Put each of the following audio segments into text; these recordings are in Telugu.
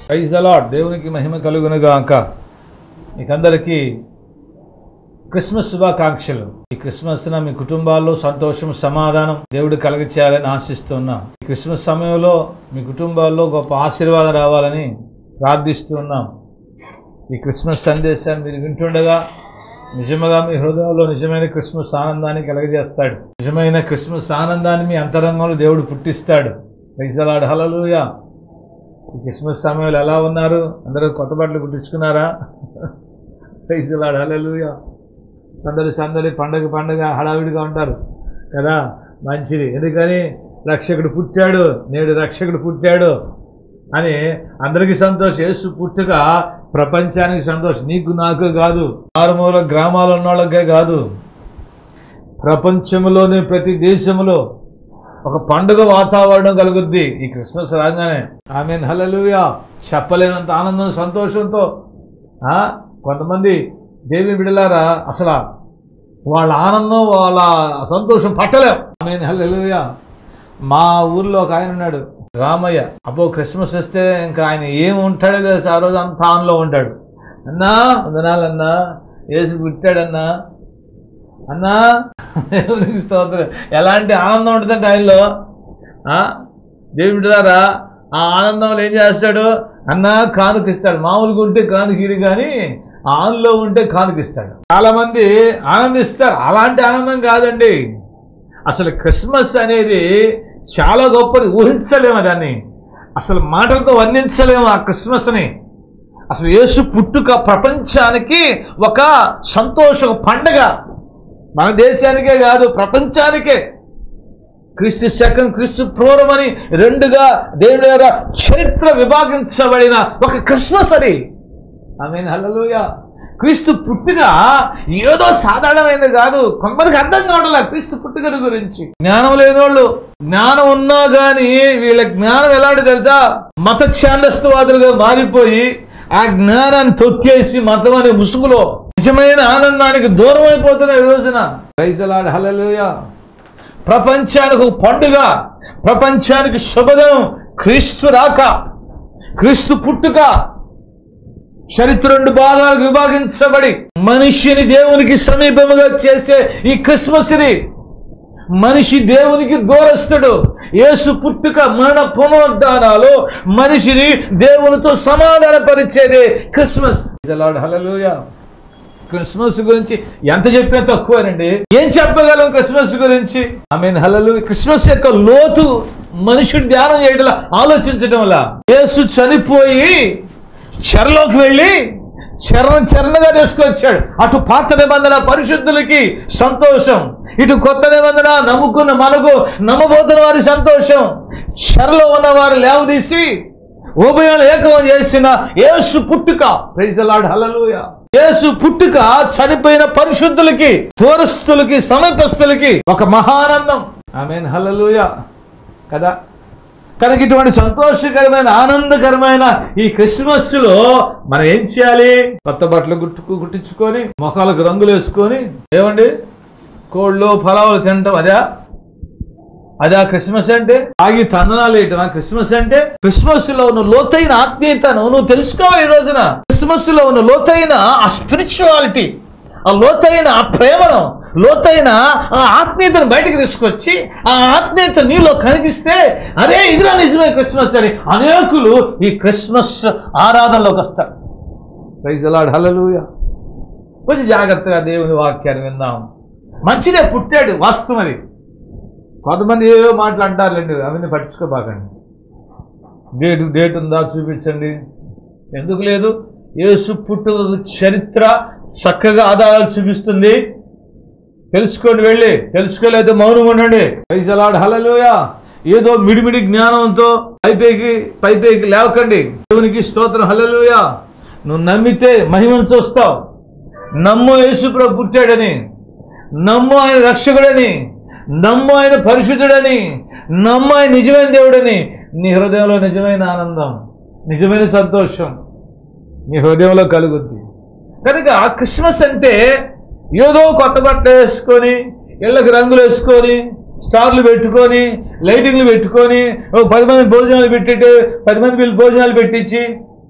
ప్రైజ్ ద లాడ్ దేవునికి మహిమ కలుగునుగాక మీకందరికీ క్రిస్మస్ శుభాకాంక్షలు ఈ క్రిస్మస్ మీ కుటుంబాల్లో సంతోషం సమాధానం దేవుడు కలగచేయాలని ఆశిస్తున్నాం ఈ క్రిస్మస్ సమయంలో మీ కుటుంబాల్లో గొప్ప ఆశీర్వాదం రావాలని ప్రార్థిస్తున్నాం ఈ క్రిస్మస్ సందేశాన్ని మీరు వింటుండగా నిజముగా మీ హృదయంలో నిజమైన క్రిస్మస్ ఆనందాన్ని కలగజేస్తాడు నిజమైన క్రిస్మస్ ఆనందాన్ని మీ అంతరంగంలో దేవుడు పుట్టిస్తాడు ప్రైజలాడు హలలుయా ఈ క్రిస్మస్ సమయంలో ఎలా ఉన్నారు అందరూ కొత్త బట్టలు కుట్టించుకున్నారా ప్రైజలాడు హలలుయా సందడి సందడి పండగ పండగ హడావిడిగా ఉంటారు కదా మంచిది ఎందుకని రక్షకుడు పుట్టాడు నేడు రక్షకుడు పుట్టాడు అని అందరికీ సంతోషం యేసు పుట్టుక ప్రపంచానికి సంతోషం నీకు నాకు కాదు మారుమూల గ్రామాలు ఉన్న వాళ్ళకే కాదు ప్రపంచంలోని ప్రతి దేశంలో ఒక పండుగ వాతావరణం కలుగుద్ది ఈ క్రిస్మస్ రాగానే ఆమె హలలుయా చెప్పలేనంత ఆనందం సంతోషంతో ఆ, కొంతమంది దేవి బిడలారా అసలు వాళ్ళ ఆనందం వాళ్ళ సంతోషం పట్టలేం ఆమె హల్లెలూయా మా ఊర్లో ఒక ఆయన ఉన్నాడు రామయ్య అబ్బో క్రిస్మస్ వస్తే ఇంకా ఆయన ఏం ఉంటాడో తెలుసు ఆ రోజు అంతా ఆన్లో ఉంటాడు అన్నా వందనాలన్నా ఏసు పుట్టాడన్నా అన్నా దేవునికి స్తోత్రం ఎలాంటి ఆనందం ఉంటుందంటే ఆయనలో ఆ? దేవుడిలారా ఆ ఆనందంలో ఏం చేస్తాడు అన్నా కానుకిస్తాడు మామూలుగా ఉంటే కానుకీడు కానీ ఆన్లో ఉంటే కానుకిస్తాడు చాలా మంది ఆనందిస్తారు అలాంటి ఆనందం కాదండి అసలు క్రిస్మస్ అనేది చాలా గొప్పది ఊహించలేము దాన్ని అసలు మాటలతో వర్ణించలేము ఆ క్రిస్మస్ని అసలు యేసు పుట్టుక ప్రపంచానికి ఒక సంతోష పండగ మన దేశానికే కాదు ప్రపంచానికే క్రీస్తు శకం క్రీస్తు పూర్వమని రెండుగా దేవుడి దగ్గర చరిత్ర విభాగించబడిన ఒక క్రిస్మస్ అది ఆమె హల్లెలూయ క్రీస్తు పుట్టుక ఏదో సాధారణమైనది కాదు కొంతమందికి అర్థం కావడం క్రీస్తు పుట్టుకల గురించి జ్ఞానం లేనోళ్ళు జ్ఞానం ఉన్నా కానీ వీళ్ళ జ్ఞానం ఎలాంటి తెలుసా మత ఛాందస్తవాదులుగా మారిపోయి ఆ జ్ఞానాన్ని తొక్కేసి మతం అనే ముసుగులో నిజమైన ఆనందానికి దూరం అయిపోతున్న ఈ రోజున రైతులాడు హల్లెలూయా ప్రపంచానికి ఒక పండుగ ప్రపంచానికి శుభదం క్రీస్తు రాక క్రీస్తు పుట్టుక చరిత్ర రెండు భాగాలకు విభాగించబడి మనిషిని దేవునికి సమీపముగా చేసే ఈ క్రిస్మస్ని మనిషి దేవునికి దూరస్తుడు యేసు పుట్టుక మరణ పునరుద్ధానాలు మనిషిని దేవునితో సమాధానపరిచేదే క్రిస్మస్ హల్లెలూయా క్రిస్మస్ గురించి ఎంత చెప్పినా తక్కువేనండి ఏం చెప్పగలం క్రిస్మస్ గురించి ఐ మీన్ హలలు క్రిస్మస్ యొక్క లోతు మనుషుడు ధ్యానం చేయడం ఆలోచించడం వల్ల యేసు చనిపోయి చెరలోకి వెళ్ళి చరణ చరణగా తీసుకొచ్చాడు అటు పాత నిబంధన పరిశుద్ధులకి సంతోషం ఇటు కొత్త నిబంధన నమ్ముకున్న మనకు నమ్మబోతున్న వారి సంతోషం చెరలో ఉన్న వారు లేవదీసి ఉభయం ఏకం చేసిన యేసు పుట్టుక ప్రైజ్ లాడ్ హల్లెలూయా యేసు పుట్టుక చనిపోయిన పరిశుద్ధులకి దూరస్తులకి సమీపస్తులకి ఒక మహానందం ఆమెన్ హల్లెలూయా కదా కనుక ఇటువంటి సంతోషకరమైన ఆనందకరమైన ఈ క్రిస్మస్ లో మనం ఏం చేయాలి కొత్త బట్టలు గుట్టుకు గుట్టించుకొని మొఖాలకు రంగులు వేసుకొని ఏమండి కోళ్ళు ఫలాలు తినటం అదే అదే క్రిస్మస్ అంటే ఆగి తందనాలు వేయటం క్రిస్మస్ అంటే క్రిస్మస్ లో ఉన్న లోతైన ఆత్మీయతను నువ్వు తెలుసుకోవాలి ఈ రోజున క్రిస్మస్ లో ఉన్న లోతైన ఆ స్పిరిచువాలిటీ ఆ లోతైన ఆ ప్రేమను లోతైన ఆ ఆత్మీయతను బయటకు తీసుకొచ్చి ఆ ఆత్మీయత నీలో కనిపిస్తే అరే ఇదిరా నిజమే క్రిస్మస్ అని అనేకులు ఈ క్రిస్మస్ ఆరాధనలోకి వస్తారు ప్రైజ్ అలాడ్ హల్లెలూయా కొంచెం జాగ్రత్తగా దేవుని వాక్యాన్ని విందాం మంచిదే పుట్టాడు వాస్తవం అది కొంతమంది ఏవో మాటలు అంటారులేండి అవన్నీ పట్టించుకోబాకండి డేట్ డేట్ ఉందా చూపించండి ఎందుకు లేదు యేసు పుట్టు చరిత్ర చక్కగా ఆధారాలు చూపిస్తుంది తెలుసుకోండి వెళ్ళి తెలుసుకోలేదు మౌనం ఉండండి పైసలాడు హలలోయా ఏదో మిడిమిడి జ్ఞానంతో పైపైకి పైపైకి లేవకండి దేవునికి స్తోత్రం హలలోయా నువ్వు నమ్మితే మహిమను చూస్తావు నమ్ము యేసుప్రభు పుట్టాడని నమ్ము ఆయన రక్షకుడని నమ్ము ఆయన పరిశుద్ధుడని నమ్ము ఆయన నిజమైన దేవుడని నీ హృదయంలో నిజమైన ఆనందం నిజమైన సంతోషం నీ హృదయంలో కలుగుద్ది కనుక క్రిస్మస్ అంటే ఏదో కొత్త బట్టలు వేసుకొని ఇళ్ళకి రంగులు వేసుకొని స్టార్లు పెట్టుకొని లైటింగ్లు పెట్టుకొని ఓ పది మంది భోజనాలు పెట్టిట్టు పది మంది వీళ్ళు భోజనాలు పెట్టించి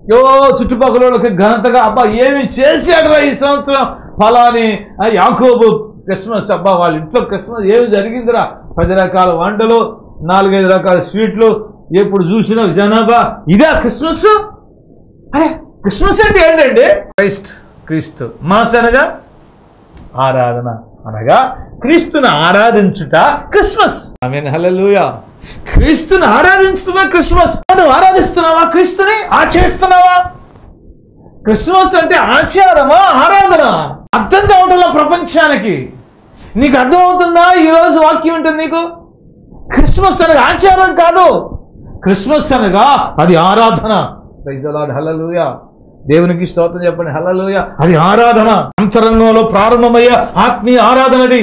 యో చుట్టుపక్కల వాళ్ళకి ఘనతగా అబ్బా ఏమి చేశాడురా ఈ సంవత్సరం ఫలాని ఆ యాకోబు క్రిస్మస్ అబ్బా వాళ్ళ ఇంట్లో క్రిస్మస్ ఏమి జరిగిందిరా పది రకాల వంటలు నాలుగైదు రకాల స్వీట్లు ఎప్పుడు చూసినా జనాభా ఇదే క్రిస్మస్ అరే క్రిస్మస్ అంటే ఏంటండి క్రైస్ట్ క్రీస్తు మాస్ అనగా ఆరాధన అనగా క్రీస్తుని ఆరాధించుట క్రిస్మస్ ఐ మీన్ హల్లెలూయా క్రీస్తుని ఆరాధించుతున్నా క్రిస్మస్ నువ్వు ఆరాధిస్తున్నావా క్రీస్తుని ఆచరిస్తున్నావా క్రిస్మస్ అంటే ఆచారమా ఆరాధన అర్థం కావటంలో ప్రపంచానికి నీకు అర్థమవుతుందా ఈరోజు వాక్యం ఉంటుంది నీకు క్రిస్మస్ అనగా ఆచారం కాదు క్రిస్మస్ అనగా అది ఆరాధన Praise the Lord. Hallelujah. దేవునికి స్తోత్రం చెప్పండి హల్లెలూయా అది ఆరాధన అంతరంగంలో ప్రారంభమయ్యే ఆత్మీయ ఆరాధనది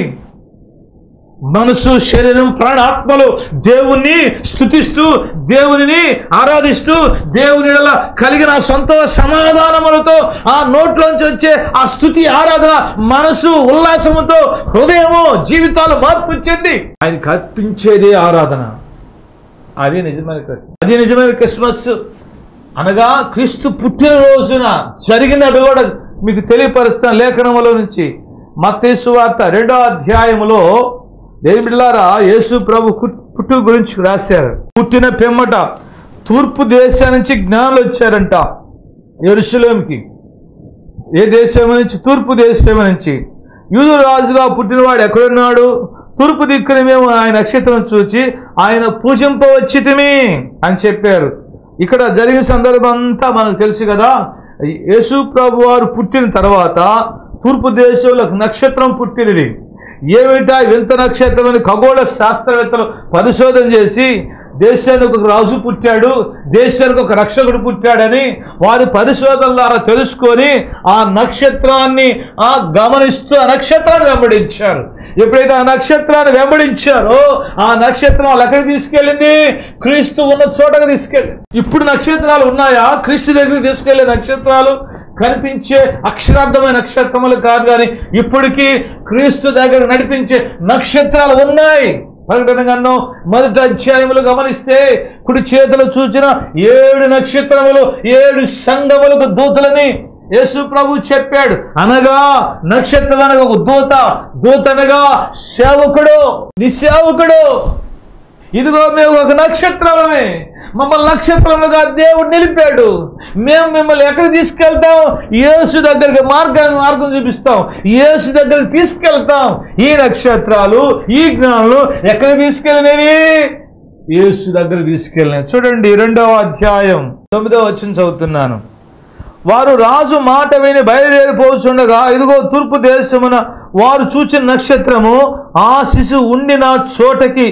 మనసు శరీరం ప్రాణ ఆత్మలు దేవుణ్ణి స్థుతిస్తూ దేవునిని ఆరాధిస్తూ దేవుని యెడల కలిగిన సొంత సమాధానములతో ఆ నోట్లోంచి వచ్చే ఆ స్థుతి ఆరాధన మనసు ఉల్లాసముతో హృదయము జీవితాలు మార్పు చెంది ఆయన కల్పించేదే ఆరాధన అది నిజమైన క్రిస్మస్ అది నిజమైన క్రిస్మస్ అనగా క్రీస్తు పుట్టినరోజున జరిగినది కూడా మీకు తెలియపరుస్తున్న లేఖనములో నుంచి మత్తేసు వార్త రెండో అధ్యాయములో దేవుడిలారా యేసు ప్రభు కు- పుట్టు గురించి రాశారు పుట్టిన పిమ్మట తూర్పు దేశం నుంచి జ్ఞానులు వచ్చారంట ఎరుసలేంకి ఏ దేశం నుంచి తూర్పు దేశం నుంచి యూదు రాజుగా పుట్టినవాడు ఎక్కడున్నాడు తూర్పు దిక్కున మేము ఆయన నక్షత్రం చూచి ఆయన పూజింపవచ్చితిమి అని చెప్పారు ఇక్కడ జరిగిన సందర్భం అంతా మనకు తెలుసు కదా యేసు ప్రభు వారు పుట్టిన తర్వాత తూర్పు దేశంలో ఒక నక్షత్రం పుట్టినది ఏమిటా వింత నక్షత్రం అని ఖగోళ శాస్త్రవేత్తలు పరిశోధన చేసి దేశానికి ఒక రాజు పుట్టాడు దేశానికి ఒక రక్షకుడు పుట్టాడని వారి పరిశోధనల ద్వారా తెలుసుకొని ఆ నక్షత్రాన్ని ఆ గమనిస్తూ ఆ నక్షత్రాన్ని వెంబడించారు ఎప్పుడైతే ఆ నక్షత్రాన్ని వెంబడించారో ఆ నక్షత్రం వాళ్ళు ఎక్కడికి తీసుకెళ్ళింది క్రీస్తు ఉన్న చోటకి తీసుకెళ్ళి ఇప్పుడు నక్షత్రాలు ఉన్నాయా క్రీస్తు దగ్గరికి తీసుకెళ్లే నక్షత్రాలు కనిపించే అక్షరార్థమైన నక్షత్రములు కాదు కానీ ఇప్పటికీ క్రీస్తు దగ్గర నడిపించే నక్షత్రాలు ఉన్నాయి ప్రకటన గన్నం మొదటి అధ్యాయములు గమనిస్తే కుడి చేతులు చూచిన ఏడు నక్షత్రములు ఏడు సంఘములకు దూతలని యేసు ప్రభు చెప్పాడు అనగా నక్షత్రం అనగా ఒక దూత దూత అనగా సేవకుడు నిసేవకుడు ఇదిగో మేము ఒక నక్షత్రమే మమ్మల్ని నక్షత్రములుగా దేవుడు నిలిపాడు మేము మిమ్మల్ని ఎక్కడ తీసుకెళ్తాం యేసు దగ్గరికి మార్గాన్ని మార్గం చూపిస్తాం యేసు దగ్గరికి తీసుకెళ్తాం ఈ నక్షత్రాలు ఈ జ్ఞానులు ఎక్కడ తీసుకెళ్ళినవి యేసు దగ్గర తీసుకెళ్ళినవి చూడండి రెండవ అధ్యాయం తొమ్మిదవ వచ్చిన చదువుతున్నాను వారు రాజు మాట విని బయలుదేరిపోచుండగా ఇదిగో తూర్పు దేశమున వారు చూచిన నక్షత్రము ఆ శిశువు ఉండిన చోటకి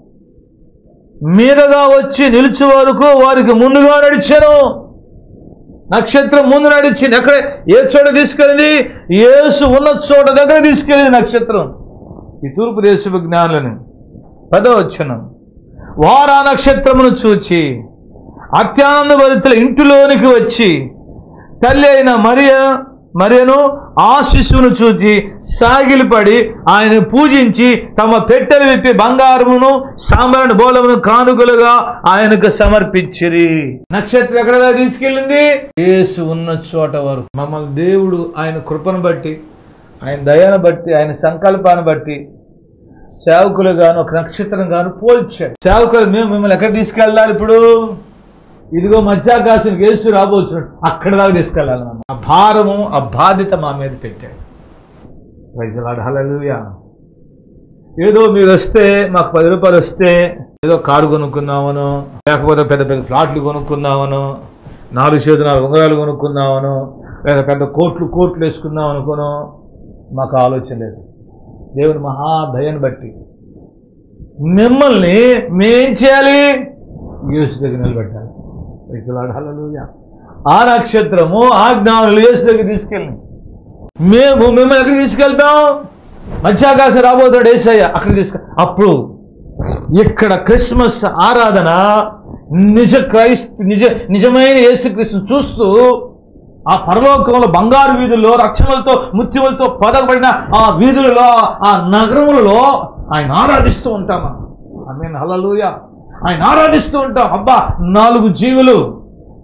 మీదగా వచ్చి నిలిచే వరకు వారికి ముందుగా నడిచాను నక్షత్రం ముందు నడిచింది ఎక్కడ ఏ చోట తీసుకెళ్ళింది యేసు ఉన్న చోట దగ్గర తీసుకెళ్ళింది నక్షత్రం ఈ తూర్పు దేశపు జ్ఞానులను పదో వచ్చును వారు ఆ నక్షత్రమును చూచి అత్యానంద భరితుల ఇంటిలోనికి వచ్చి తల్లి అయిన మరియ మరియను ఆ శిశువును చూచి సాగిలిపడి ఆయన పూజించి తమ పెట్టెలు విప్పి బంగారమును సాంబ్రాణి బోలమును కానుకలుగా ఆయనకు సమర్పించిరి నక్షత్రం ఎక్కడ తీసుకెళ్ళింది యేసు ఉన్న చోట వరకు మమ్మల్ని దేవుడు ఆయన కృపను బట్టి ఆయన దయను బట్టి ఆయన సంకల్పాన్ని బట్టి సేవకులు గాను ఒక నక్షత్రం గాను పోల్చాడు సేవకులు మేము మిమ్మల్ని ఎక్కడ తీసుకెళ్ళాలి ఇప్పుడు ఇదిగో మధ్యాకాశం యేసు రాబోతున్నాడు అక్కడ దాకా తీసుకెళ్ళాలి మనం ఆ భారము ఆ బాధ్యత మా మీద పెట్టాడు వైజలాడు హల్లెలూయా ఏదో మీరు వస్తే మాకు పది రూపాయలు వస్తే ఏదో కారు కొనుక్కుందామను లేకపోతే పెద్ద పెద్ద ప్లాట్లు కొనుక్కుందామను నాలుగు చేతులు నాలుగు ఉంగరాలు కొనుక్కుందామను లేదా పెద్ద కోట్లు కోట్లు వేసుకుందాం అనుకోను మాకు ఆలోచన లేదు దేవుని మహాదయను బట్టి మిమ్మల్ని మేం చేయాలి యేసు దగ్గర నిలబెట్టాలి రైతులాడు హల్లెలూయా ఆ నక్షత్రము ఆ జ్ఞానులు యేసు దగ్గర తీసుకెళ్ళి మేము మిమ్మల్ని ఎక్కడికి తీసుకెళ్తాం మధ్యాకాశం రాబోతాడు ఏసయ్య అక్కడికి తీసుకె అప్పుడు ఇక్కడ క్రిస్మస్ ఆరాధన నిజ క్రైస్త నిజ నిజమైన యేసుక్రీస్తు చూస్తూ ఆ పరలోకంలో బంగారు వీధుల్లో రక్షణలతో ముత్యములతో పదకబడిన ఆ వీధులలో ఆ నగరములలో ఆయన ఆరాధిస్తూ ఉంటాం ఆమె హల్లెలూయా ఆయన ఆరాధిస్తూ ఉంటాం అబ్బా నాలుగు జీవులు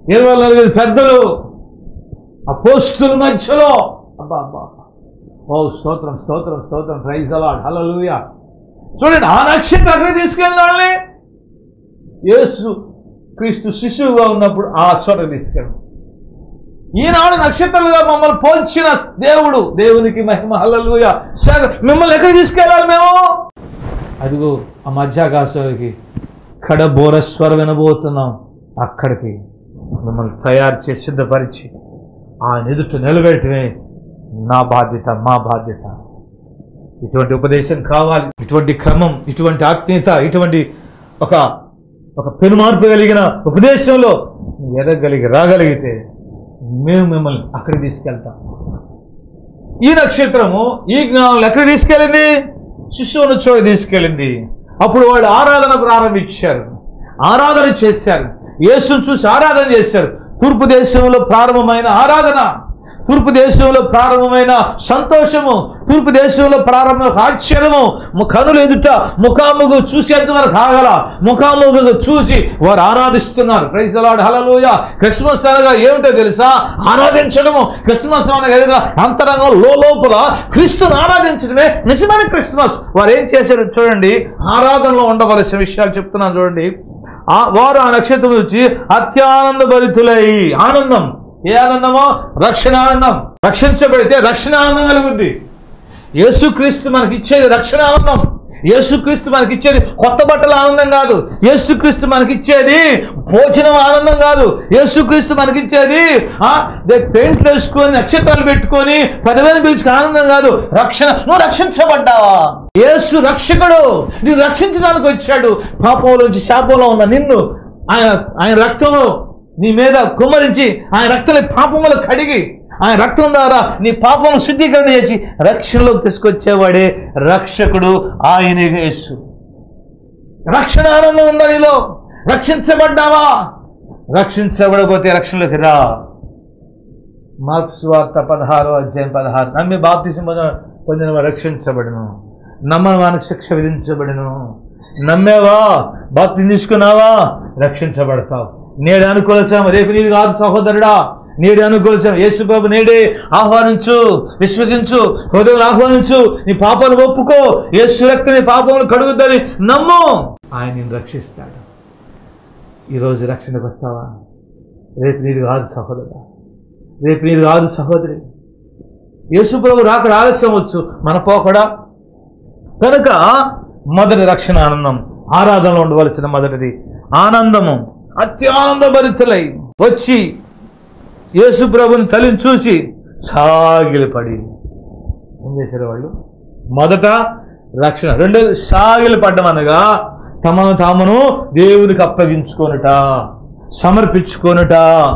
ఇరవై నలుగురు పెద్దలు అపోస్తుల మధ్యలో అబ్బా అబ్బా అబ్బా. ఓ స్తోత్రం స్తోత్రం స్తోత్రం ప్రైజ్ అలాడ్ హల్లెలూయా చూడండి ఆ నక్షత్రం అక్కడ తీసుకెళ్ళిన వాళ్ళని యేసు క్రీస్తు శిశువుగా ఉన్నప్పుడు ఆ చోట తీసుకెళ్ళి ఈనాడు నక్షత్రాలుగా మమ్మల్ని పోల్చిన దేవుడు దేవునికి మహిమ హల్లెలూయా సరే మిమ్మల్ని ఎక్కడికి తీసుకెళ్ళాలి మేము అదిగో ఆ మధ్యాకాశాలకి కడబోర స్వర వినబోతున్నాం అక్కడికి మిమ్మల్ని తయారు చేసి సిద్ధపరిచి ఆ ఎదుట నిలబెట్టమే నా బాధ్యత మా బాధ్యత ఇటువంటి ఉపదేశం కావాలి ఇటువంటి క్రమం ఇటువంటి ఆత్మీయత ఇటువంటి ఒక ఒక పెనుమార్పు కలిగిన ఉపదేశంలో నువ్వు ఎదగలిగి రాగలిగితే మేము మిమ్మల్ని అక్కడికి తీసుకెళ్తాం ఈ నక్షత్రము ఈ జ్ఞానం ఎక్కడికి తీసుకెళ్ళింది శిశువును చోట తీసుకెళ్ళింది అప్పుడు వాళ్ళు ఆరాధన ప్రారంభించారు ఆరాధన చేశారు యేసును చూసి ఆరాధన చేశారు తూర్పు దేశంలో ప్రారంభమైన ఆరాధన తూర్పు దేశంలో ప్రారంభమైన సంతోషము తూర్పు దేశంలో ప్రారంభ ఆశ్చర్యము ము- కనులు ఎదుట ముఖాముగు చూసేంతవరకు ఆగల ముఖాముగు చూసి వారు ఆరాధిస్తున్నారు ప్రైజ్ అలాడ్ హలలోయ క్రిస్మస్ అనగా ఏమిటో తెలుసా ఆరాధించడము క్రిస్మస్ అనగా ఏదో అంతరంగం లోపల క్రీస్తుని ఆరాధించడమే నిజమైన క్రిస్మస్ వారు ఏం చేశారు చూడండి ఆరాధనలో ఉండవలసిన విషయాలు చెప్తున్నాను చూడండి ఆ వారు ఆ నక్షత్రం వచ్చి అత్యానంద భరితులై ఆనందం ఏ ఆనందమో రక్షణ ఆనందం రక్షించబడితే రక్షణ ఆనందం కలుగుద్ది యేసుక్రీస్తు మనకి ఇచ్చేది రక్షణ ఆనందం యేసుక్రీస్తు మనకి ఇచ్చేది కొత్త బట్టల ఆనందం కాదు యేసుక్రీస్తు మనకి ఇచ్చేది భోజనం ఆనందం కాదు యేసుక్రీస్తు మనకి ఇచ్చేది ఆ, దే పెయింట్లు వేసుకొని నక్షత్రాలు పెట్టుకొని పదవేలు పిలుచుకు ఆనందం కాదు రక్షణ నువ్వు రక్షించబడ్డావా యేసు రక్షకుడు నీవు రక్షించడానికి వచ్చాడు పాపంలోంచి శాపంలో ఉన్న నిన్ను ఆయన ఆయన రక్తంలో నీ మీద కుమ్మరించి ఆయన రక్తంలో పాపములు కడిగి ఆయన రక్తం ద్వారా నీ పాపమును శుద్ధీకరణ చేసి రక్షణలోకి తీసుకొచ్చేవాడే రక్షకుడు ఆయనే యేసు రక్షణ ఆనందం ఉందా నీలో రక్షించబడ్డావా రక్షించబడకపోతే రక్షణలోకి రా మార్క్స్ వార్త పదహారు అధ్యాయం పదహారు నమ్మి బాప్తిసం పొందిన పొందిన వారు రక్షించబడును నమ్మని వానికి శిక్ష విధించబడును నమ్మేవా బాప్తి తీసుకున్నావా రక్షించబడతావు నేడు అనుకూలించాము రేపు నీది కాదు సహోదరుడా నేడు అనుకూలించాము యేసు బాబు నేడే ఆహ్వానించు విశ్వసించు హృదయం ఆహ్వానించు నీ పాపాలు ఒప్పుకో యేసు రక్తం నీ పాపములు కడుగుద్దని నమ్ము ఆయన నిన్ను రక్షిస్తాడు ఈరోజు రక్షణకు వస్తావా రేపు నీది కాదు సహోదరుడా రేపు నీది కాదు సహోదరి యేసుప్రభు రాకడ ఆలస్యం వచ్చు మన పోకడా కనుక మొదటి రక్షణ ఆనందం ఆరాధనలో ఉండవలసిన మొదటిది ఆనందము అత్యానంద భరితులై వచ్చి యేసుప్రభుని తల్లిని చూసి సాగిలిపడి ఏం చేశారు వాళ్ళు మొదట రక్షణ రెండోది సాగిలి పడ్డం అనగా తమను తామును దేవునికి అప్పగించుకొనుట సమర్పించుకొనుట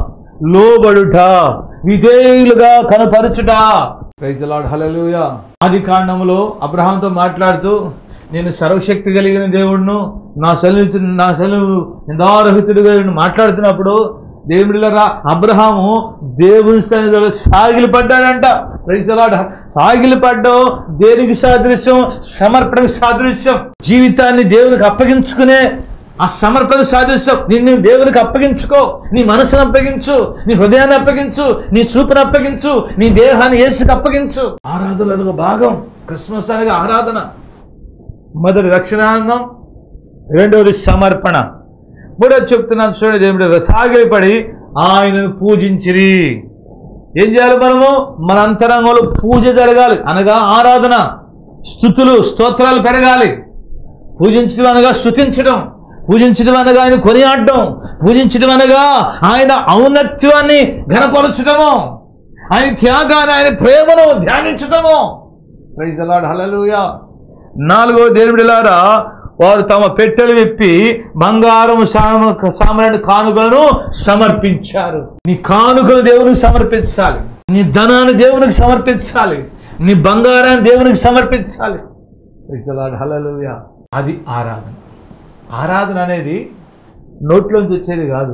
లోబడుట విధేయులుగా కనపరచుట ప్రైజ్ లార్డ్ హల్లెలూయా ఆది కాండములో అబ్రహాంతో మాట్లాడుతూ నేను సర్వశక్తి కలిగిన దేవుడును నా సెలవు నా సెలవు నిందారహితుడిగా ఉండి మాట్లాడుతున్నప్పుడు దేవుడిలరా అబ్రహాము దేవుని సన్నిధిలో సాగిలి పడ్డాడంట ప్రైజలాడ సాగిలి పడ్డం దేనికి సాదృశ్యం సమర్పణకు సాదృశ్యం జీవితాన్ని దేవునికి అప్పగించుకునే ఆ సమర్పణ సాదృశ్యం నిన్ను దేవునికి అప్పగించుకో నీ మనసును అప్పగించు నీ హృదయాన్ని అప్పగించు నీ చూపును అప్పగించు నీ దేహాన్ని ఏసుకు అప్పగించు ఆరాధన అదొక భాగం క్రిస్మస్ అనగా ఆరాధన మొదటి రక్షణానందం రెండవది సమర్పణ మూడోది చెప్తున్నాను చూడండి దేవుడు సాగిలిపడి ఆయనను పూజించిరి ఏం చేయాలి మనము మన అంతరంగంలో పూజ జరగాలి అనగా ఆరాధన స్థుతులు స్తోత్రాలు పెరగాలి పూజించడం అనగా స్థుతించడం పూజించడం అనగా ఆయన కొనియాడడం పూజించడం అనగా ఆయన ఔన్నత్యాన్ని ఘనపరచడము ఆయన త్యాగాన్ని ఆయన ప్రేమను ధ్యానించడము ప్రైజ్ అలాడ్ హల్లెలూయా నాలుగో దేవుడిలారా వారు తమ పెట్టెలు విప్పి బంగారం సామాన్య కానుకలను సమర్పించారు నీ కానుకలు దేవునికి సమర్పించాలి నీ ధనాన్ని దేవునికి సమర్పించాలి నీ బంగారాన్ని దేవునికి సమర్పించాలి Praise the Lord. Hallelujah. అది ఆరాధన ఆరాధన అనేది నోట్లోంచి వచ్చేది కాదు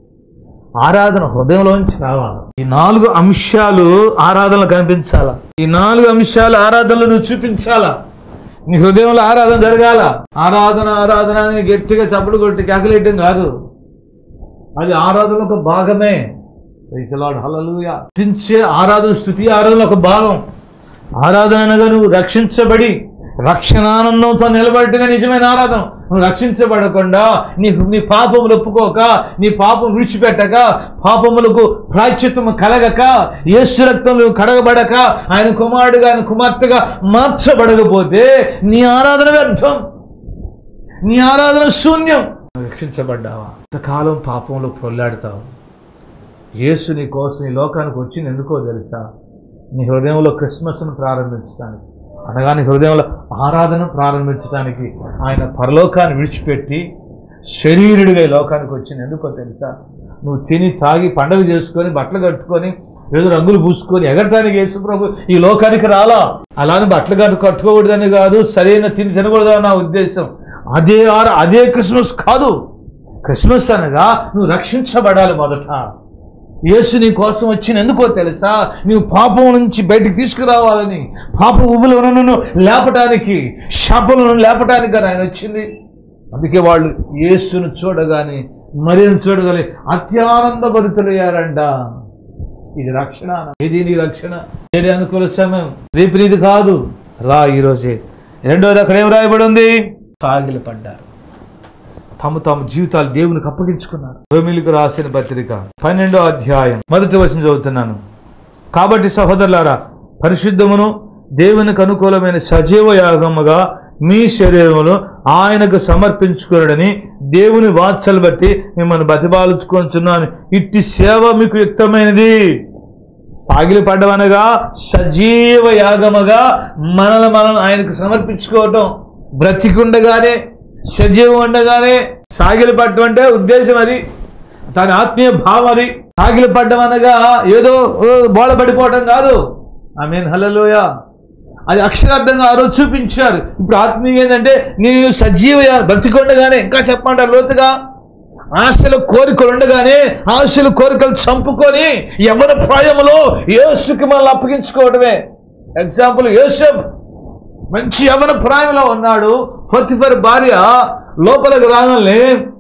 ఆరాధన హృదయంలోంచి రావాలి ఈ నాలుగు అంశాలు ఆరాధనలో కనిపించాలా ఈ నాలుగు అంశాలు ఆరాధనలో నువ్వు చూపించాలా నీ హృదయంలో ఆరాధన జరగాల ఆరాధన ఆరాధన అని గట్టిగా చప్పుడు కొట్టి కేకలేయటం కాదు అది ఆరాధన ఒక భాగమే Praise the Lord. Hallelujah. స్తుతించే ఆరాధన స్థుతి ఆరాధన ఒక భాగం ఆరాధన అనగా నువ్వు రక్షించబడి రక్షణానందంతో నిలబడటమే నిజమైన ఆరాధన నువ్వు రక్షించబడకుండా నీ నీ పాపములు ఒప్పుకోక నీ పాపం విడిచిపెట్టక పాపములకు ప్రాచ్యతము కలగక యేసు రక్తం నువ్వు కడగబడక ఆయన కుమారుడుగా ఆయన కుమార్తెగా మార్చబడకపోతే నీ ఆరాధన వ్యర్థం నీ ఆరాధన శూన్యం రక్షించబడ్డావా ఇంతకాలం పాపంలో పొల్లాడుతావు యేసు నీ కోసం ఈ లోకానికి వచ్చింది ఎందుకో తెలుసా నీ హృదయంలో క్రిస్మస్ను ప్రారంభించడానికి అనగా నీ హృదయంలో ఆరాధన ప్రారంభించడానికి ఆయన పరలోకాన్ని విడిచిపెట్టి శరీరుడిగా ఈ లోకానికి వచ్చింది ఎందుకో తెలుసా నువ్వు తిని తాగి పండగ చేసుకొని బట్టలు కట్టుకొని ఏదో రంగులు పూసుకొని ఎగరటానికి యేసు ప్రభు ఈ లోకానికి రాలా అలానే బట్టలు కట్టు కట్టుకోకూడదని కాదు సరైన తిని తినకూడదని నా ఉద్దేశం అదే ఆర అదే క్రిస్మస్ కాదు క్రిస్మస్ అనగా నువ్వు రక్షించబడాలి మొదట యేసు నీ కోసం వచ్చిన ఎందుకో తెలుసా నీవు పాపం నుంచి బయటికి తీసుకురావాలని పాప ఉబులను లేపటానికి శాపలను లేపటానికి కదా ఆయన వచ్చింది అందుకే వాళ్ళు యేసును చూడగానే మరియను చూడగానే అత్యానంద భరితులయ్యారంట ఇది రక్షణ ఇది నీ రక్షణ ఏది అనుకూల సమయం రేపు నీది కాదు రా ఈరోజే రెండోది అక్కడ ఏం రాయబడి ఉంది సాగిలి పడ్డారు తమ తమ జీవితాలు దేవునికి అప్పగించుకున్నారు రోమిలకు రాసిన పత్రిక పన్నెండో అధ్యాయం మొదటి వచనం చదువుతున్నాను కాబట్టి సహోదరులారా పరిశుద్ధమును దేవునికి అనుకూలమైన సజీవ యాగముగా మీ శరీరమును ఆయనకు సమర్పించుకున్నాడని దేవుని వాత్సలు బట్టి మిమ్మల్ని బతిబాలుచుకుంటున్నాను ఇట్టి సేవ మీకు యుక్తమైనది సాగిలి పడ్డమనగా సజీవ యాగముగా మనల్ని మనం ఆయనకు సమర్పించుకోవటం బ్రతికుండగానే సజీవం ఉండగానే సాగిలి పట్టడం అంటే ఉద్దేశం అది తన ఆత్మీయ భావం అది సాగిలి పడ్డం అనగా ఏదో ఓ, బోళ పడిపోవటం కాదు ఐ మీన్ హలలోయ అది అక్షరార్థంగా ఆ రోజు చూపించారు ఇప్పుడు ఆత్మీయ ఏంటంటే నేను సజీవ యా- బ్రతికుండగానే ఇంకా చెప్పమంటారు లోతుగా ఆశలు కోరికలు ఉండగానే ఆశలు కోరికలు చంపుకొని ఎవరి ప్రాయములో యేసుకి మనల్ని అప్పగించుకోవడమే ఎగ్జాంపుల్ యేసఫ్ మంచి యవన ప్రాయంలో ఉన్నాడు ఫతిఫర్ భార్య లోపలికి రాగానే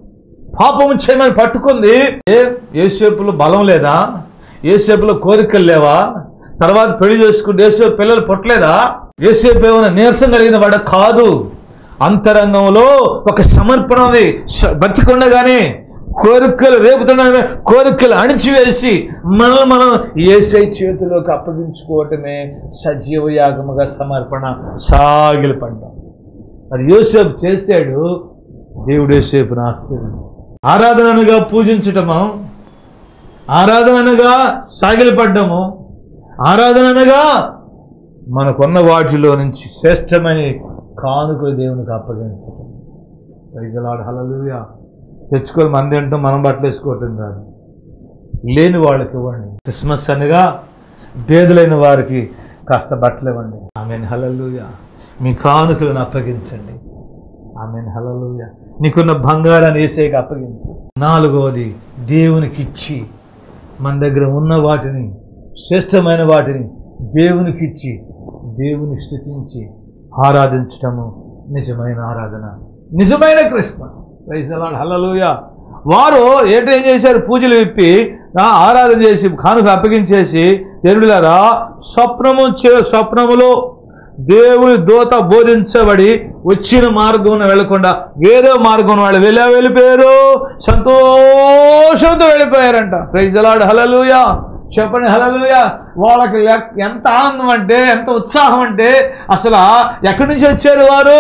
పాపము చేయమని పట్టుకుంది ఏ ఏసేపులో బలం లేదా ఏసేపులో కోరికలు లేవా తర్వాత పెళ్లి చేసుకుంటే ఏసేపు పిల్లలు పుట్టలేదా ఏసేపు ఏమైనా నీరసం కలిగిన వాడు కాదు అంతరంగంలో ఒక సమర్పణ ఉంది స- బతికుండగానే కోరికలు రేపుతుండగానే కోరికలు అణిచివేసి మనల్ని మనం ఏసై చేతిలోకి అప్పగించుకోవటమే సజీవ యాగముగా సమర్పణ సాగిలి పడ్డాం అది యోసేపు చేశాడు దేవుడు యోసేపును ఆశ్చర్యం ఆరాధనగా పూజించటము ఆరాధనగా సాగిలపడ్డము ఆరాధనగా మనకున్న వాటిలో నుంచి శ్రేష్టమైన కానుకలు దేవునికి అప్పగించటం వైజలాడు హలలుగా తెచ్చుకొని మంది అంటూ మనం బట్టలు వేసుకోవటం కాదు లేని వాళ్ళకి ఇవ్వండి క్రిస్మస్ అనగా పేదలైన వారికి కాస్త బట్టలు ఇవ్వండి ఆమె హలలుగా మీ కానుకలను అప్పగించండి ఆమె హలలుగా నీకున్న బంగారాన్ని వేసేకి అప్పగించు నాలుగవది దేవునికి ఇచ్చి మన దగ్గర ఉన్న వాటిని శ్రేష్టమైన వాటిని దేవునికి ఇచ్చి దేవుని స్థుతించి ఆరాధించటము నిజమైన ఆరాధన నిజమైన క్రిస్మస్ హల్లెలూయా వారు ఏంటో ఏం చేశారు పూజలు విప్పి ఆ, ఆరాధన చేసి కానుక అప్పగించేసి దేవుడిలారా స్వప్నము చే స్వప్నములో దేవుని దూత బోధించబడి వచ్చిన మార్గం వెళ్లకుండా వేరే మార్గం వాళ్ళు వెళ్ళా వెళ్ళిపోయారు సంతోషంతో వెళ్ళిపోయారంట ప్రైజ్ అలాడు హలలుయా చెప్పండి హలలుయా వాళ్ళకి లెక్- ఎంత ఆనందం అంటే ఎంత ఉత్సాహం అంటే అసలు ఎక్కడి నుంచి వచ్చారు వారు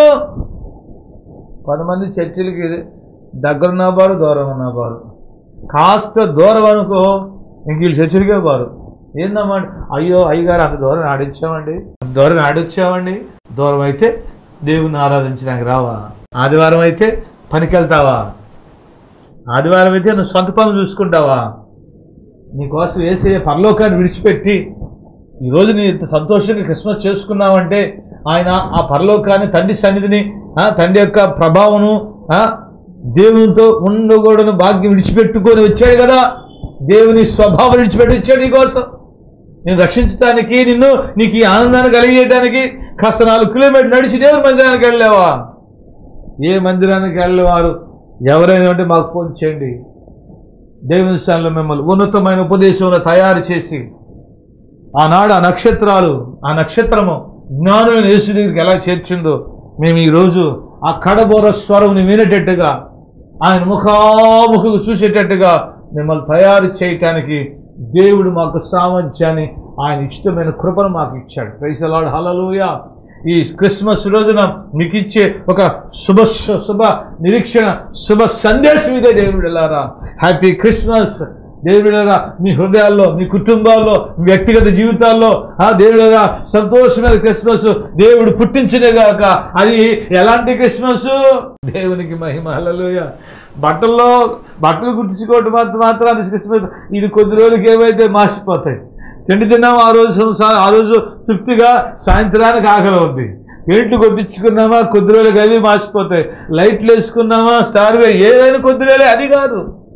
కొంతమంది చర్చిలకి దగ్గరున్న వారు దూరం ఉన్నవారు కాస్త దూరం అనుకో ఇంక వీళ్ళు చర్చిలకే వారు ఏందమ్మా అయ్యో అయ్యగారు అంత దూరం ఆడిచ్చామండి అంత దూరం ఆడిచ్చామండి దూరం అయితే దేవుని ఆరాధించడానికి రావా ఆదివారం అయితే పనికి వెళ్తావా ఆదివారం అయితే నువ్వు సొంత పనులు చూసుకుంటావా నీకోసం వేసే పరలోకాన్ని విడిచిపెట్టి ఈరోజు నీ ఇంత సంతోషంగా క్రిస్మస్ చేసుకున్నావంటే ఆయన ఆ పరలోకాన్ని తండ్రి సన్నిధిని ఆ, తండ్రి యొక్క ప్రభావము ఆ, దేవునితో ఉండకూడని భాగ్యం విడిచిపెట్టుకొని వచ్చాడు కదా దేవుని స్వభావం విడిచిపెట్టి వచ్చాడు నీకోసం నేను రక్షించడానికి నిన్ను నీకు ఈ ఆనందాన్ని కలిగేయడానికి కాస్త నాలుగు కిలోమీటర్ నడిచి దేవుని మందిరానికి వెళ్ళావా ఏ మందిరానికి వెళ్ళేవారు ఎవరైనా ఉంటే మాకు ఫోన్ చేయండి దేవుని స్థానంలో మిమ్మల్ని ఉన్నతమైన ఉపదేశంలో తయారు చేసి ఆనాడు ఆ నక్షత్రాలు ఆ నక్షత్రము జ్ఞానులైన యేసు దగ్గరికి ఎలా చేర్చిందో మేము ఈరోజు ఆ కడబోర స్వరంని వినేటట్టుగా ఆయన ముఖాముఖకు చూసేటట్టుగా మిమ్మల్ని తయారు చేయటానికి దేవుడు మాకు సామర్థ్యాన్ని ఆయన ఇష్టమైన కృపను మాకు ఇచ్చాడు ప్రైసలాడు హలలుయ ఈ క్రిస్మస్ రోజున మీకు ఇచ్చే ఒక శుభ శుభ నిరీక్షణ శుభ సందేశం ఇదే దేవుడు వెళ్ళారా హ్యాపీ క్రిస్మస్ దేవుడరా మీ హృదయాల్లో మీ కుటుంబాల్లో మీ వ్యక్తిగత జీవితాల్లో ఆ దేవుడరా సంతోషమైన క్రిస్మస్ దేవుడు పుట్టించినగాక అది ఎలాంటి క్రిస్మస్ దేవునికి మహిమ హల్లెలూయా బట్టల్లో బట్టలు కుట్టించుకోవటం మాత్రం మాత్రాన్ని క్రిస్మస్ ఇది కొద్ది రోజులకి ఏవైతే మాసిపోతాయి తిండి తిన్నాం ఆ రోజు సంవత్సరం- ఆ రోజు తృప్తిగా సాయంత్రానికి ఆకలి అవుద్ది పెయింట్లు కొట్టించుకున్నామా కొద్ది రోజులకి అవి మాసిపోతాయి లైట్లు వేసుకున్నామా స్టార్ వే ఏదైనా కొద్ది రోజులే అది కాదు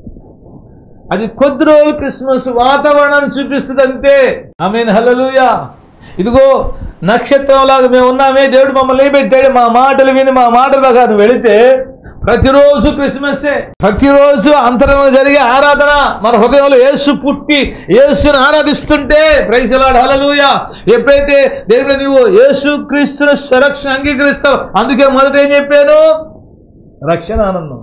అది కొద్ది రోజులు క్రిస్మస్ వాతావరణాన్ని చూపిస్తుంది అంతే ఆమె హల్లెలూయా ఇదిగో నక్షత్రంలాగా మేము ఉన్నామే దేవుడు మమ్మల్ని పెట్టాడు మా మాటలు విని మా మాటల ప్రకారం వెళితే ప్రతిరోజు క్రిస్మస్సే ప్రతిరోజు అంతరంలో జరిగే ఆరాధన మన హృదయంలో యేసు పుట్టి యేసుని ఆరాధిస్తుంటే ప్రైసలాడు హల్లెలూయా ఎప్పుడైతే దేవుడు నీవు యేసు క్రీస్తుని సురక్షణ అంగీకరిస్తావు అందుకే మొదట ఏం చెప్పాను రక్షణ ఆనందం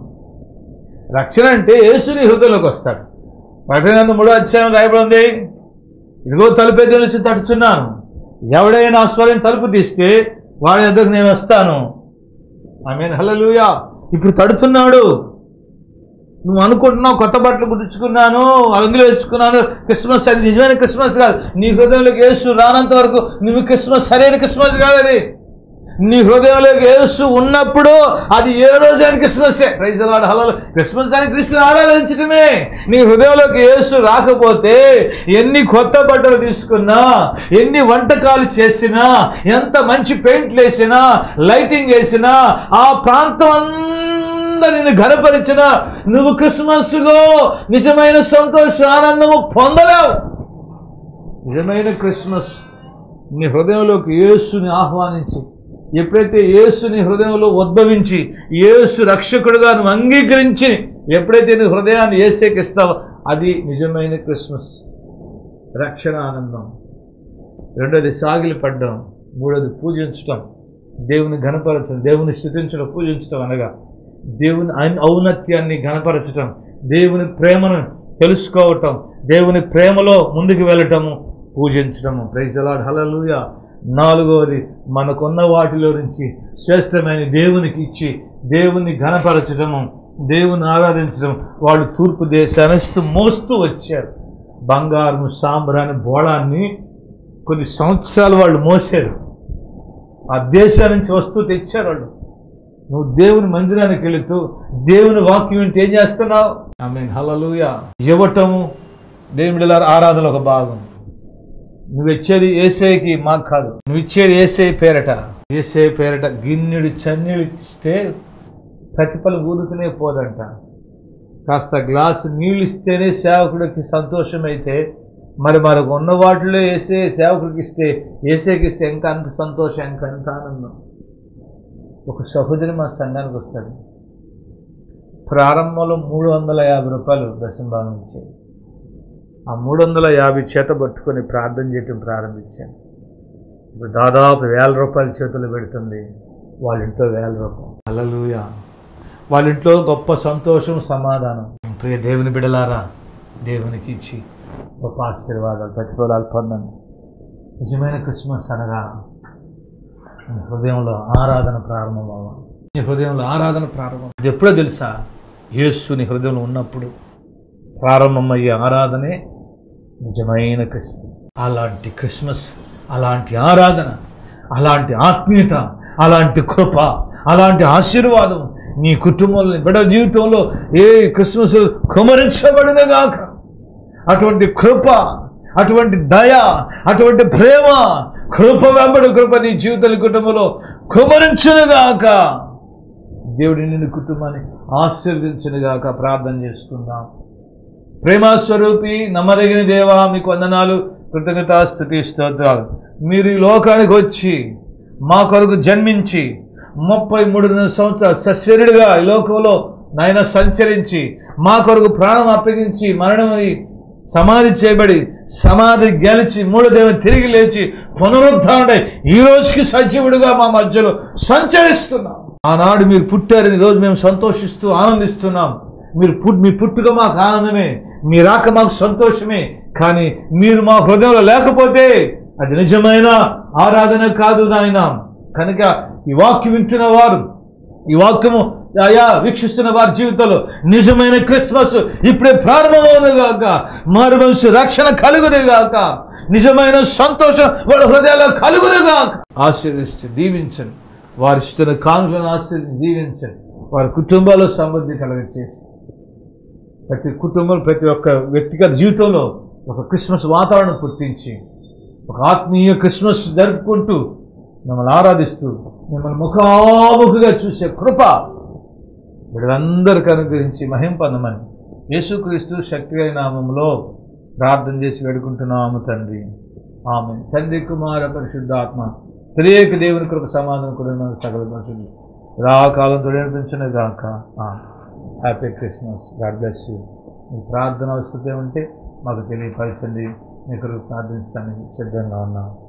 రక్షణ అంటే యేసుని హృదయంలోకి వస్తాడు ప్రకటన మూడో అధ్యాయం రాయబడి ఉంది ఇదిగో తలుపు ఎదురు నుంచి తడుచున్నాను ఎవడైనా స్వరం తలుపు తీస్తే వాడి దగ్గర నేను వస్తాను ఆమె హల్లెలూయా ఇప్పుడు తడుతున్నాడు నువ్వు అనుకుంటున్నావు కొత్త బట్టలు కుట్టించుకున్నాను అంగులు వేసుకున్నాను క్రిస్మస్ అది నిజమైన క్రిస్మస్ కాదు నీ హృదయంలోకి యేసు రానంత వరకు నువ్వు క్రిస్మస్ సరైన క్రిస్మస్ కాదు అది నీ హృదయంలోకి యేసు ఉన్నప్పుడు అది ఏ రోజైన క్రిస్మస్సే ప్రైజ్ అలాడ్ హలో క్రిస్మస్ అని క్రీస్తుని ఆరాధించటమే నీ హృదయంలోకి యేసు రాకపోతే ఎన్ని కొత్త బట్టలు తీసుకున్నా ఎన్ని వంటకాలు చేసినా ఎంత మంచి పెయింట్లు వేసినా లైటింగ్ వేసినా ఆ ప్రాంతం అంతా నిన్ను ఘనపరిచిన నువ్వు క్రిస్మస్లో నిజమైన సంతోష ఆనందము పొందలేవు నిజమైన క్రిస్మస్ నీ హృదయంలోకి యేసుని ఆహ్వానించి ఎప్పుడైతే యేసుని హృదయంలో ఉద్భవించి యేసు రక్షకుడుగా నువ్వు అంగీకరించి ఎప్పుడైతే నీ హృదయాన్ని ఏసేకి ఇస్తావో అది నిజమైన క్రిస్మస్ రక్షణ ఆనందం రెండోది సాగిలి పడ్డం మూడోది పూజించటం దేవుని ఘనపరచడం దేవుని స్థుతించడం పూజించడం అనగా దేవుని ఔ- ఔన్నత్యాన్ని ఘనపరచటం దేవుని ప్రేమను తెలుసుకోవటం దేవుని ప్రేమలో ముందుకు వెళ్ళటము పూజించడము ప్రైజలాడ్ హలలుయ నాలుగవది మనకున్న వాటిలో నుంచి శ్రేష్టమైన దేవునికి ఇచ్చి దేవుని ఘనపరచడము దేవుని ఆరాధించడం వాళ్ళు తూర్పు దేశాన్ని మోస్తూ వచ్చారు బంగారం సాంబ్రాన్ని బోళాన్ని కొన్ని సంవత్సరాలు వాళ్ళు మోసారు ఆ దేశం నుంచి వస్తూ తెచ్చారు వాళ్ళు నువ్వు దేవుని మందిరానికి వెళుతూ దేవుని వాక్యం వింటే ఏం చేస్తున్నావు ఐ మీన్ హలలుయ ఇవ్వటము దేవుడి ఆరాధన ఒక భాగం నువ్వు ఇచ్చేది ఏసేకి మాకు కాదు నువ్వు ఇచ్చేది ఏసే పేరట ఏసే పేరట గిన్నెడు చన్నీళ్ళు ఇస్తే ప్రతిఫలం ఊరుకునే పోదంట కాస్త గ్లాసు నీళ్ళు ఇస్తేనే సేవకుడికి సంతోషమైతే మరి మనకు ఉన్న వాటిలో వేసే సేవకుడికి ఇస్తే ఏసేకి ఇస్తే ఇంకా అంత సంతోషం ఇంకా అంత ఆనందం ఒక సహోదరి మా సంఘానికి వస్తాడు ప్రారంభంలో మూడు వందల యాభై రూపాయలు దశంభాగం ఇచ్చేది ఆ మూడు వందల యాభై చేత పట్టుకొని ప్రార్థన చేయటం ప్రారంభించాను ఇప్పుడు దాదాపు వేల రూపాయలు చేతులు పెడుతుంది వాళ్ళ ఇంట్లో వేల రూపాయలు అలలుయా వాళ్ళ ఇంట్లో గొప్ప సంతోషం సమాధానం ప్రియ దేవుని బిడలారా దేవునికి ఇచ్చి గొప్ప ఆశీర్వాదాలు ప్రతిఫలాలు పొందండి నిజమైన క్రిస్మస్ అనగా నీ హృదయంలో ఆరాధన ప్రారంభం అవ్వాలి నీ హృదయంలో ఆరాధన ప్రారంభం ఇది ఎప్పుడో తెలుసా యేసు నీ హృదయంలో ఉన్నప్పుడు ప్రారంభమయ్యే ఆరాధనే నిజమైన క్రిస్మస్ అలాంటి క్రిస్మస్ అలాంటి ఆరాధన అలాంటి ఆత్మీయత అలాంటి కృప అలాంటి ఆశీర్వాదం నీ కుటుంబంలో బిడ్డ జీవితంలో ఏ క్రిస్మస్ కుమరించబడినగాక అటువంటి కృప అటువంటి దయ అటువంటి ప్రేమ కృప వెంబడి కృప నీ జీవితాల కుటుంబంలో కుమరించునుగాక దేవుడి నిన్ను కుటుంబాన్ని ఆశీర్వదించునుగాక ప్రార్థన చేసుకుందాం ప్రేమస్వరూపి నమ్మదగిన దేవా మీకు వందనాలు కృతజ్ఞత స్థుతి స్తోత్రాలు మీరు ఈ లోకానికి వచ్చి మా కొరకు జన్మించి ముప్పై మూడున్నర సంవత్సరాలు సశరీరుడుగా ఈ లోకంలో నాయన సంచరించి మా కొరకు ప్రాణం అప్పగించి మరణమై సమాధి చేయబడి సమాధి గెలిచి మూడు దేవుని తిరిగి లేచి పునరుద్ధారుడై ఈ రోజుకి సజీవుడిగా మా మధ్యలో సంచరిస్తున్నాం ఆనాడు మీరు పుట్టారని ఈరోజు మేము సంతోషిస్తూ ఆనందిస్తున్నాం మీరు పుట్ మీ పుట్టుక మాకు ఆనందమే మీ రాక మాకు సంతోషమే కానీ మీరు మా హృదయంలో లేకపోతే అది నిజమైన ఆరాధన కాదు నాయన కనుక ఈ వాక్యం వింటున్న వారు ఈ వాక్యము అయా వీక్షిస్తున్న వారి జీవితంలో నిజమైన క్రిస్మస్ ఇప్పుడే ప్రారంభమవునుగాక మారు మనసు రక్షణ కలుగునుగాక నిజమైన సంతోషం వాళ్ళ హృదయాల్లో కలుగునుగాక ఆశీర్దిస్తే దీవించండి వారి ఇస్తున్న కానుకలను ఆశీర్వదించి దీవించండి వారి కుటుంబాల్లో సమృద్ధి కలగచేసి ప్రతి కుటుంబం ప్రతి ఒక్క వ్యక్తిగత జీవితంలో ఒక క్రిస్మస్ వాతావరణం పుట్టించి ఒక ఆత్మీయ క్రిస్మస్ జరుపుకుంటూ మిమ్మల్ని ఆరాధిస్తూ మిమ్మల్ని ముఖాముఖిగా చూసే కృప వీళ్ళందరికీ అనుగ్రహించి మహిం పొందమని యేసుక్రీస్తు శక్తి నామంలో ప్రార్థన చేసి వేడుకుంటున్నాము తండ్రి ఆమె తండ్రి కుమార పరిశుద్ధాత్మ త్రియేక దేవుని కృప సమాధానం కూడా సకల మనుషులు రాకాలం తొలగించిన గాక happy Christmas God bless you మీ ప్రార్థన అవసరం ఉంటే మాకు తెలియపరచండి మీ కొరకు ప్రార్థించడానికి సిద్ధంగా ఉన్నాం